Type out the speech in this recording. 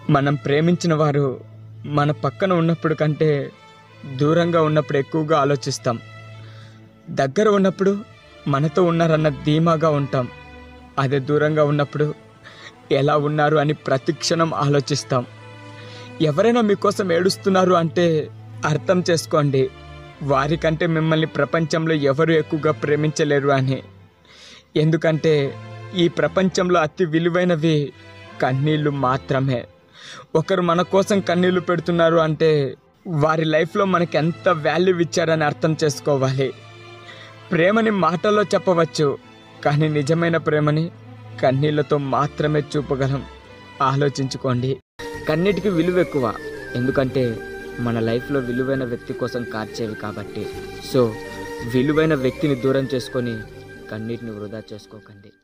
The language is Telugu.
మనం ప్రేమించిన వారు మన పక్కన ఉన్నప్పుడు కంటే దూరంగా ఉన్నప్పుడు ఎక్కువగా ఆలోచిస్తాం దగ్గర ఉన్నప్పుడు మనతో ఉన్నారన్న ధీమాగా ఉంటాం అదే దూరంగా ఉన్నప్పుడు ఎలా ఉన్నారు అని ప్రతిక్షణం ఆలోచిస్తాం ఎవరైనా మీకోసం ఏడుస్తున్నారు అంటే అర్థం చేసుకోండి వారికంటే మిమ్మల్ని ప్రపంచంలో ఎవరు ఎక్కువగా ప్రేమించలేరు అని ఎందుకంటే ఈ ప్రపంచంలో అతి విలువైనవి కన్నీళ్ళు మాత్రమే ఒకరు మన కోసం కన్నీళ్లు పెడుతున్నారు అంటే వారి లైఫ్లో మనకి ఎంత వాల్యూ ఇచ్చారని అర్థం చేసుకోవాలి ప్రేమని మాటల్లో చెప్పవచ్చు కానీ నిజమైన ప్రేమని కన్నీళ్లతో మాత్రమే చూపగలం ఆలోచించుకోండి కన్నిటికి విలువ ఎక్కువ ఎందుకంటే మన లైఫ్లో విలువైన వ్యక్తి కోసం కార్చేవి కాబట్టి సో విలువైన వ్యక్తిని దూరం చేసుకొని కన్నీటిని వృధా చేసుకోకండి